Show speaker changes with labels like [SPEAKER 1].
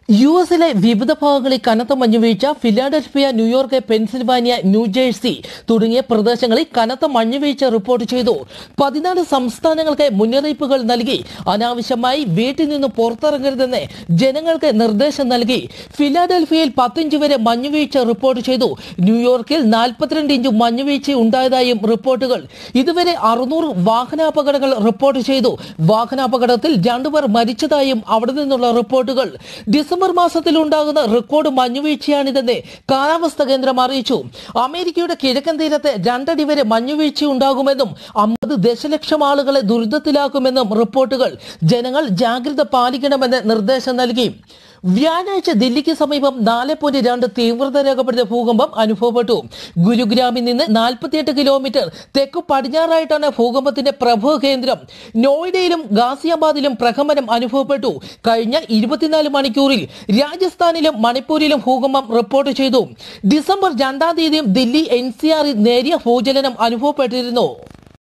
[SPEAKER 1] U എസിലെ വിവിധ ഭാഗങ്ങളിൽ കനത്ത മഞ്ഞുവീഴ്ച ഫിലാഡൽഫിയ ന്യൂയോർക്ക് പെൻസിൽവാനിയ ന്യൂജേഴ്സി തുടങ്ങിയ പ്രദേശങ്ങളിൽ കനത്ത മഞ്ഞുവീഴ്ച റിപ്പോർട്ട് ചെയ്തു പതിനാല് സംസ്ഥാനങ്ങൾക്ക് മുന്നറിയിപ്പുകൾ നൽകി അനാവശ്യമായി വീട്ടിൽ നിന്ന് പുറത്തിറങ്ങരുതെന്ന് ജനങ്ങൾക്ക് നിർദ്ദേശം നൽകി ഫിലാഡൽഫിയയിൽ പത്തിഞ്ച് വരെ മഞ്ഞുവീഴ്ച റിപ്പോർട്ട് ചെയ്തു ന്യൂയോർക്കിൽ നാൽപ്പത്തിരണ്ട് ഇഞ്ച് മഞ്ഞുവീഴ്ച ഉണ്ടായതായും റിപ്പോർട്ടുകൾ ഇതുവരെ അറുന്നൂറ് വാഹനാപകടങ്ങൾ റിപ്പോർട്ട് ചെയ്തു വാഹനാപകടത്തിൽ രണ്ടുപേർ മരിച്ചതായും അവിടെ നിന്നുള്ള റിപ്പോർട്ടുകൾ ഡിസംബർ മാസത്തിൽ ഉണ്ടാകുന്ന റെക്കോർഡ് മഞ്ഞുവീഴ്ചയാണിതെന്ന് കാലാവസ്ഥാ കേന്ദ്രം അറിയിച്ചു അമേരിക്കയുടെ കിഴക്കൻ തീരത്ത് രണ്ടടി വരെ മഞ്ഞുവീഴ്ച ഉണ്ടാകുമെന്നും അമ്പത് ദശലക്ഷം ആളുകളെ ദുരിതത്തിലാക്കുമെന്നും റിപ്പോർട്ടുകൾ ജനങ്ങൾ ജാഗ്രത പാലിക്കണമെന്ന് നിർദ്ദേശം നൽകി വ്യാഴാഴ്ച ദില്ലിക്ക് സമീപം നാല് പോയിന്റ് രണ്ട് തീവ്രത രേഖപ്പെടുത്തിയ ഭൂകമ്പം അനുഭവപ്പെട്ടു ഗുരുഗ്രാമിൽ നിന്ന് നാൽപ്പത്തിയെട്ട് കിലോമീറ്റർ തെക്ക് പടിഞ്ഞാറായിട്ടാണ് ഭൂകമ്പത്തിന്റെ പ്രഭവ കേന്ദ്രം നോയിഡയിലും ഗാസിയാബാദിലും പ്രകമ്പനം അനുഭവപ്പെട്ടു കഴിഞ്ഞ ഇരുപത്തിനാല് മണിക്കൂറിൽ രാജസ്ഥാനിലും മണിപ്പൂരിലും ഭൂകമ്പം റിപ്പോർട്ട് ചെയ്തു ഡിസംബർ രണ്ടാം തീയതിയും ദില്ലി എൻ സി ആറിൽ നേരിയ ഭൂചലനം അനുഭവപ്പെട്ടിരുന്നു